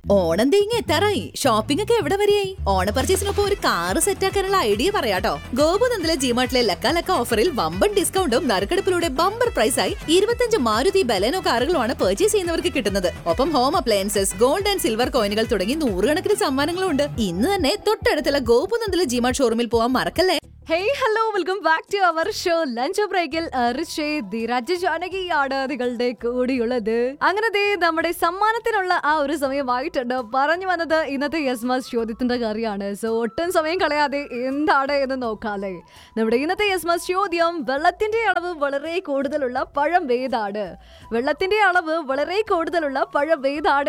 ഓണം തേങ്ങ എത്താറായി ഷോപ്പിംഗ് ഒക്കെ എവിടെ വരെയായി ഓണ പർച്ചേസിനൊപ്പം ഒരു കാറ് സെറ്റാക്കാനുള്ള ഐഡിയ പറയാട്ടോ ഗോപുനന്ദിലെ ജിമാർട്ടിലെ ലക്ക ലക്ക ഓഫറിൽ വമ്പൻ ഡിസ്കൗണ്ടും നറുക്കെടുപ്പിലൂടെ ബമ്പർ പ്രൈസായി ഇരുപത്തഞ്ച് മാരുതി ബലേനോ കാറുകളുമാണ് പർച്ചേസ് ചെയ്യുന്നവർക്ക് കിട്ടുന്നത് ഒപ്പം home appliances gold and silver കോയിനുകൾ തുടങ്ങി നൂറുകണക്കിന് സമ്മാനങ്ങളും ഉണ്ട് ഇന്ന് തന്നെ തൊട്ടടുത്തുള്ള ഗോപുനന്ദിലെ ജിമാർട്ട് ഷോറൂമിൽ പോകാൻ മറക്കല്ലേ hey hello welcome back to our show lunch ബ്രേക്കിൽ ധീരാജ് ജാനകിയാണ് നിങ്ങളുടെ കൂടിയുള്ളത് അങ്ങനെ ദേ നമ്മുടെ സമ്മാനത്തിനുള്ള ആ ഒരു സമയമായിട്ടുണ്ട് പറഞ്ഞു വന്നത് ഇന്നത്തെ യെസ് മസ് ചോദ്യത്തിന്റെ കാര്യമാണ് സോ ഒട്ടും സമയം കളയാതെ എന്താണ് എന്ന് നോക്കാല്ലേ നമ്മുടെ ഇന്നത്തെ യെസ് മസ് ചോദ്യം വെള്ളത്തിന്റെ അളവ് വളരെ കൂടുതലുള്ള പഴം ഏതാണ് വെള്ളത്തിന്റെ അളവ് വളരെ കൂടുതലുള്ള പഴം ഏതാണ്